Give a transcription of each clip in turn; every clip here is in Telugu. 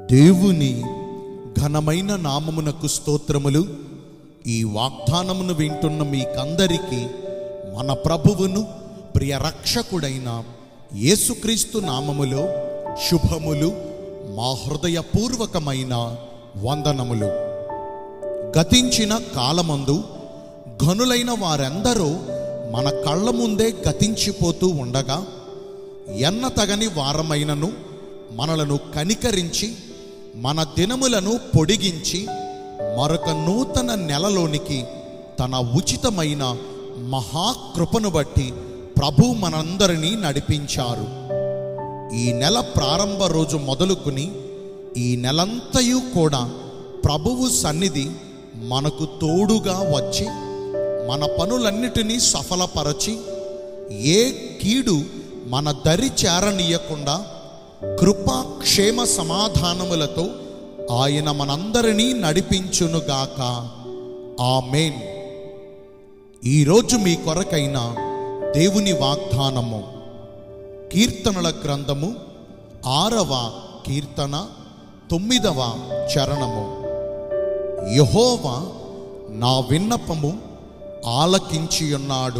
దేవుని ఘనమైన నామమునకు స్తోత్రములు ఈ వాగ్దానమును వింటున్న మీకందరికీ మన ప్రభువును ప్రియ రక్షకుడైన యేసుక్రీస్తు నామములో శుభములు మా హృదయపూర్వకమైన వందనములు గతించిన కాలమందు ఘనులైన వారందరూ మన కళ్ళ ముందే గతించిపోతూ ఉండగా ఎన్న తగని వారమైనను మనలను కనికరించి మన దినములను పొడిగించి మరొక నూతన నెలలోనికి తన ఉచితమైన మహాకృపను బట్టి ప్రభు మనందరినీ నడిపించారు ఈ నెల ప్రారంభ రోజు మొదలుకుని ఈ నెలంతయు కూడా ప్రభువు సన్నిధి మనకు తోడుగా వచ్చి మన పనులన్నిటినీ సఫలపరచి ఏ కీడు మన దరి చేరనీయకుండా కృపా క్షేమ సమాధానములతో ఆయన మనందరినీ నడిపించునుగాక ఆమేన్ ఈరోజు మీ కొరకైన దేవుని వాగ్దానము కీర్తనల గ్రంథము ఆరవ కీర్తన తొమ్మిదవ చరణము యహోవా నా విన్నపము ఆలకించి ఉన్నాడు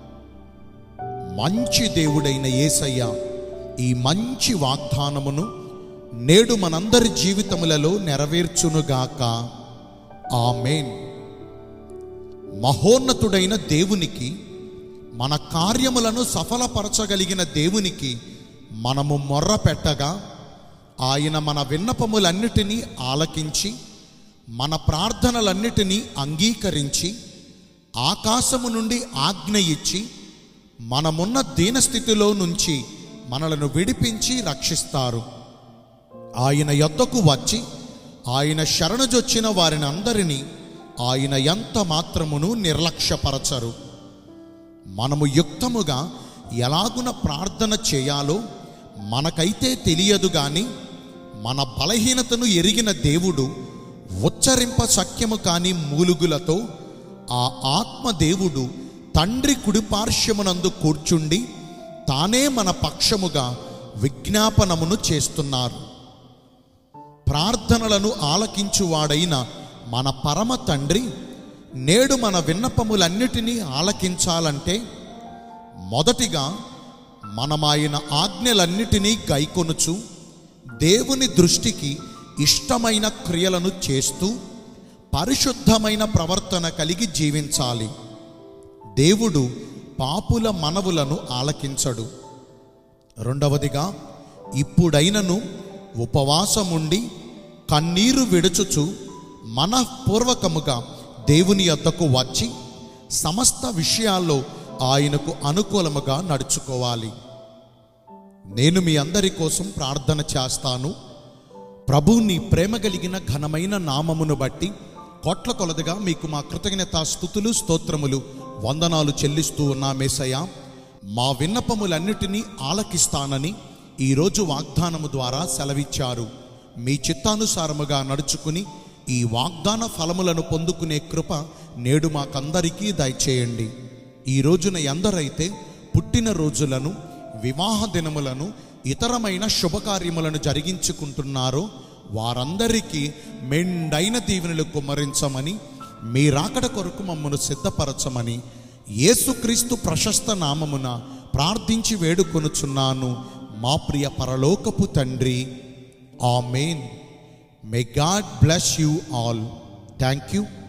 మంచి దేవుడైన యేసయ్య ఈ మంచి వాగ్దానమును నేడు మనందరి జీవితములలో నెరవేర్చునుగాక ఆమేన్ మహోన్నతుడైన దేవునికి మన కార్యములను సఫలపరచగలిగిన దేవునికి మనము మొర్ర పెట్టగా ఆయన మన విన్నపములన్నిటినీ ఆలకించి మన ప్రార్థనలన్నిటినీ అంగీకరించి ఆకాశము నుండి ఆజ్ఞ ఇచ్చి మనమున్న దీనస్థితిలో నుంచి మనలను విడిపించి రక్షిస్తారు ఆయన యొద్దకు వచ్చి ఆయన శరణుజొచ్చిన వారిని అందరినీ ఆయన ఎంత మాత్రమును నిర్లక్ష్యపరచరు మనము యుక్తముగా ఎలాగున ప్రార్థన చేయాలో మనకైతే తెలియదు గాని మన బలహీనతను ఎరిగిన దేవుడు ఉచ్చరింప సఖ్యము కాని మూలుగులతో ఆ ఆత్మదేవుడు తండ్రి కుడిపార్శ్వమునందు కూర్చుండి తానే మన పక్షముగా విజ్ఞాపనమును చేస్తున్నారు ప్రార్థనలను ఆలకించువాడైన మన పరమ తండ్రి నేడు మన విన్నపములన్నిటినీ ఆలకించాలంటే మొదటిగా మనమాయన ఆజ్ఞలన్నిటినీ గైకొనుచు దేవుని దృష్టికి ఇష్టమైన క్రియలను చేస్తూ పరిశుద్ధమైన ప్రవర్తన కలిగి జీవించాలి దేవుడు పాపుల మనవులను ఆలకించడు రెండవదిగా ఇప్పుడైనను ఉపవాసముండి కన్నీరు విడుచుచు మనఃపూర్వకముగా దేవుని యొద్దకు వచ్చి సమస్త విషయాల్లో ఆయనకు అనుకూలముగా నడుచుకోవాలి నేను మీ అందరి కోసం ప్రార్థన చేస్తాను ప్రభు నీ ప్రేమ కలిగిన ఘనమైన నామమును బట్టి కోట్ల కొలదిగా మీకు మా కృతజ్ఞత స్థుతులు స్తోత్రములు వందనాలు చెల్లిస్తూ ఉన్నామేసయ్య మా విన్నపములన్నిటినీ ఆలకిస్తానని ఈరోజు వాగ్దానము ద్వారా సెలవిచ్చారు మీ చిత్తానుసారముగా నడుచుకుని ఈ వాగ్దాన ఫలములను పొందుకునే కృప నేడు మాకందరికీ దయచేయండి ఈ రోజున ఎందరైతే పుట్టిన రోజులను వివాహ దినములను ఇతరమైన శుభకార్యములను జరిగించుకుంటున్నారో వారందరికీ మెండైన దీవెనలు కుమ్మరించమని మీ రాకడ కొరకు మమ్మను సిద్ధపరచమని యేసుక్రీస్తు ప్రశస్త నామమున ప్రార్థించి వేడుకొనుచున్నాను మా ప్రియ పరలోకపు తండ్రి amen may God bless you all thank you